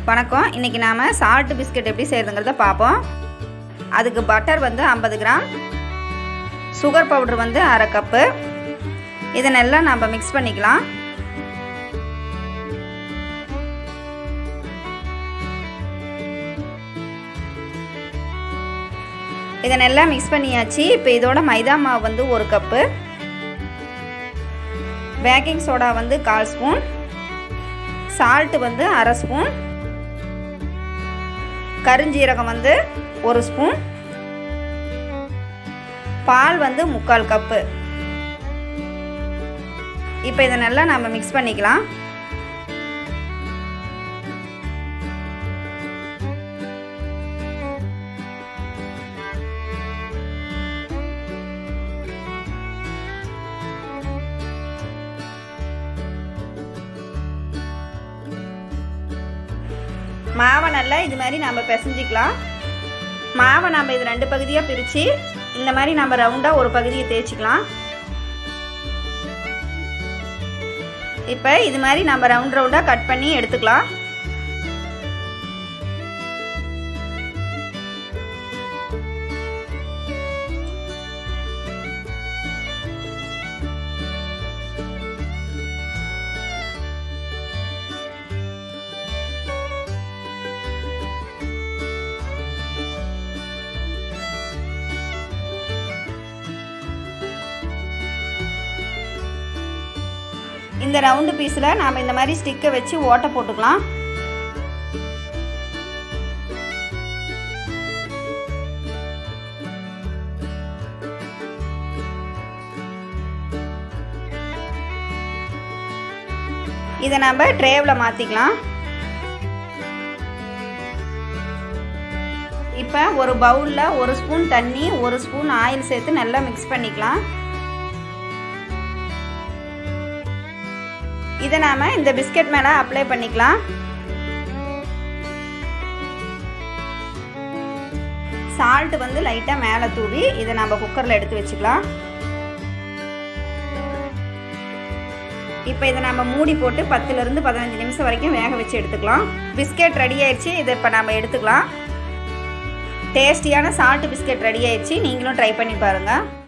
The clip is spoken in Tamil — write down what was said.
வணக்கம் இன்றைக்கி நாம் சால்ட் பிஸ்கட் எப்படி செய்கிறதுங்கிறத பார்ப்போம் அதுக்கு பட்டர் வந்து ஐம்பது கிராம் சுகர் பவுடர் வந்து அரை கப்பு இதை நல்லா நம்ம மிக்ஸ் பண்ணிக்கலாம் இதை நல்லா மிக்ஸ் பண்ணியாச்சு இப்போ இதோட மைதா மாவு வந்து ஒரு கப்பு பேக்கிங் சோடா வந்து கால் ஸ்பூன் சால்ட்டு வந்து அரை ஸ்பூன் கருஞ்சீரகம் வந்து ஒரு ஸ்பூன் பால் வந்து முக்கால் கப்பு இப்போ இதை நல்லா நம்ம மிக்ஸ் பண்ணிக்கலாம் மாவை நல்லா இது மாதிரி நம்ம பிசைஞ்சிக்கலாம் மாவை நம்ம இது ரெண்டு பகுதியாக பிரித்து இந்த மாதிரி நம்ம ரவுண்டாக ஒரு பகுதியை தேய்ச்சிக்கலாம் இப்போ இது மாதிரி நம்ம ரவுண்ட் ரவுண்டாக கட் பண்ணி எடுத்துக்கலாம் இந்த ரவுண்டு பீஸில் நாம் இந்த மாதிரி ஸ்டிக்கை வச்சு ஓட்டை போட்டுக்கலாம் இதை நம்ம ட்ரேவில் மாற்றிக்கலாம் இப்போ ஒரு பவுலில் ஒரு ஸ்பூன் தண்ணி ஒரு ஸ்பூன் ஆயில் சேர்த்து நல்லா மிக்ஸ் பண்ணிக்கலாம் இதை நாம் இந்த பிஸ்கட் மேலே அப்ளை பண்ணிக்கலாம் சால்ட் வந்து லைட்டாக மேலே தூவி இதை நம்ம குக்கரில் எடுத்து வச்சுக்கலாம் இப்போ இதை நம்ம மூடி போட்டு பத்துலேருந்து பதினஞ்சு நிமிஷம் வரைக்கும் வேக வச்சு எடுத்துக்கலாம் பிஸ்கெட் ரெடி ஆயிடுச்சு இதை இப்போ நம்ம எடுத்துக்கலாம் டேஸ்டியான சால்ட் பிஸ்கெட் ரெடி ஆயிடுச்சு நீங்களும் ட்ரை பண்ணி பாருங்கள்